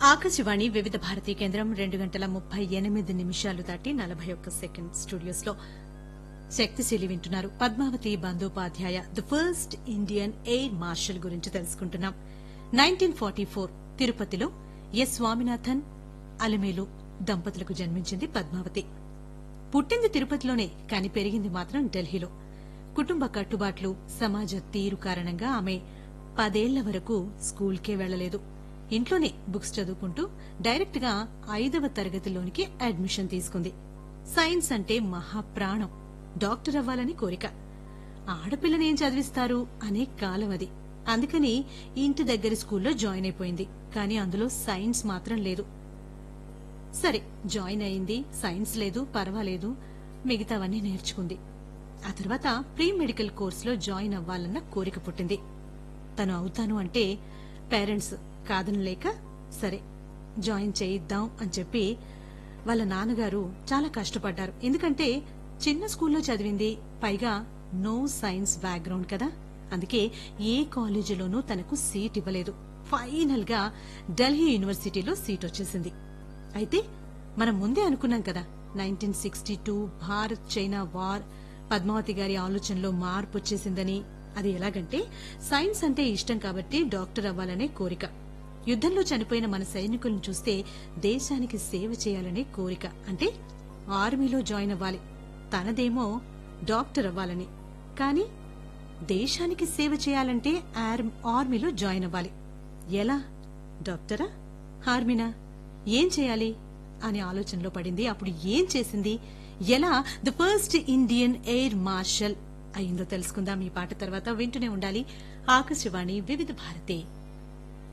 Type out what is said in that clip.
ఆకాశవాణి వివిధ భారతీ కేంద్రం రెండు గంటల ముప్పై ఎనిమిది నిమిషాలు దాటి నలభై ఒక్క సెకండ్ స్టూడియోస్ లో శక్తిశీలి వింటున్నారు Padmavathy Bandopadhyay the first Indian air marshal గురించి తెలుసుకుంటున్నాం నైన్టీన్ ఫార్టీ ఫోర్ తిరుపతిలో ఎస్ స్వామినాథన్ అలమేలు దంపతులకు జన్మించింది పద్మావతి పుట్టింది తిరుపతిలోనే కాని పెరిగింది మాత్రం ఢిల్లీలో కుటుంబ కట్టుబాట్లు సమాజ తీరు కారణంగా ఆమె పదేళ్ల వరకు స్కూల్కే వెళ్లలేదు ఇంట్లోనే బుక్స్ చదువుకుంటూ డైరెక్ట్ గా ఐదవ తరగతిలోనికి అడ్మిషన్ తీసుకుంది సైన్స్ అంటే మహాప్రాణం డాక్టర్ అవ్వాలని కోరిక ఆడపిల్లని ఏం చదివిస్తారు అనే కాలం అది అందుకని ఇంటి దగ్గర స్కూల్లో జాయిన్ అయిపోయింది కానీ అందులో సైన్స్ మాత్రం లేదు సరే జాయిన్ అయింది సైన్స్ లేదు పర్వాలేదు మిగతావన్నీ నేర్చుకుంది ఆ తర్వాత ప్రీ మెడికల్ కోర్సులో జాయిన్ అవ్వాలన్న కోరిక పుట్టింది తను అవుతాను అంటే పేరెంట్స్ కాదనలేక సరే జాయిన్ చేయిద్దాం అని చెప్పి వాళ్ళ నాన్నగారు చాలా కష్టపడ్డారు ఎందుకంటే చిన్న స్కూల్లో చదివింది పైగా నో సైన్స్ బ్యాక్గ్రౌండ్ కదా అందుకే ఏ కాలేజీలోనూ తనకు సీట్ ఇవ్వలేదు ఫైనల్ గా ఢిల్లీ యూనివర్సిటీలో సీట్ వచ్చేసింది అయితే మనం ముందే అనుకున్నాం కదా nineteen sixty two Bharat China war Padmavathy గారి ఆలోచనలో మార్పు వచ్చేసిందని అది ఎలాగంటే సైన్స్ అంటే ఇష్టం కాబట్టి డాక్టర్ అవ్వాలనే కోరిక యుద్దంలో చనిపోయిన మన సైనికులను చూస్తే దేశానికి సేవ చేయాలనే కోరిక అంటే ఆర్మీలో జాయిన్ అవ్వాలి తనదేమో డాక్టర్ అవ్వాలని కానీ దేశానికి సేవ చేయాలంటే ఆర్- ఆర్మీలో జాయిన్ అవ్వాలి ఎలా డాక్టరా ఆర్మీనా ఏం చేయాలి అనే ఆలోచనలో పడింది అప్పుడు ఏం చేసింది ఎలా the first Indian air marshal అయిందో తెలుసుకుందాం ఈ పాట తర్వాత వింటూనే ఉండాలి ఆకాశవాణి వివిధ భారతి